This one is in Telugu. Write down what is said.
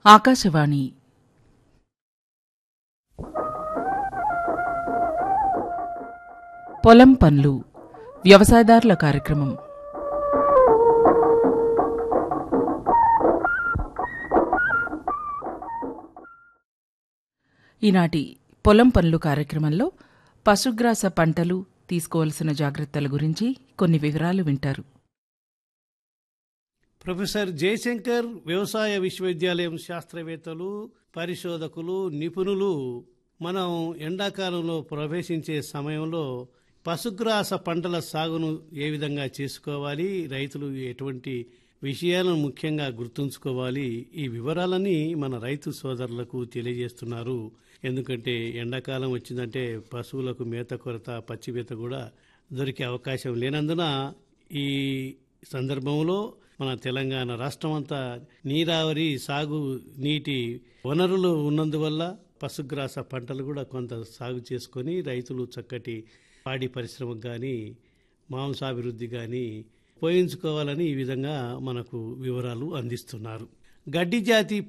ఆకాశవాణి పొలం పనులు వ్యవసాయదారుల కార్యక్రమం ఈనాటి పొలం పనులు కార్యక్రమంలో పశుగ్రాస పంటలు తీసుకోవలసిన జాగ్రత్తల గురించి కొన్ని వివరాలు వింటారు ప్రొఫెసర్ జయశంకర్ వ్యవసాయ విశ్వవిద్యాలయం శాస్త్రవేత్తలు పరిశోధకులు నిపుణులు మనం ఎండాకాలంలో ప్రవేశించే సమయంలో పశుగ్రాస పంటల సాగును ఏ విధంగా చేసుకోవాలి రైతులు ఎటువంటి విషయాలను ముఖ్యంగా గుర్తుంచుకోవాలి ఈ వివరాలని మన రైతు సోదరులకు తెలియజేస్తున్నారు ఎందుకంటే ఎండాకాలం వచ్చిందంటే పశువులకు మేత కొరత పచ్చి మేత కూడా దొరికే అవకాశం లేనందున ఈ సందర్భంలో మన తెలంగాణ రాష్ట్రం అంతా నీరావరి సాగు నీటి వనరులు ఉన్నందువల్ల పశుగ్రాస పంటలు కూడా కొంత సాగు చేసుకొని రైతులు చక్కటి పాడి పరిశ్రమకు కానీ మాంసాభివృద్ధి కానీ పోయించుకోవాలని ఈ విధంగా మనకు వివరాలు అందిస్తున్నారు గడ్డి జాతి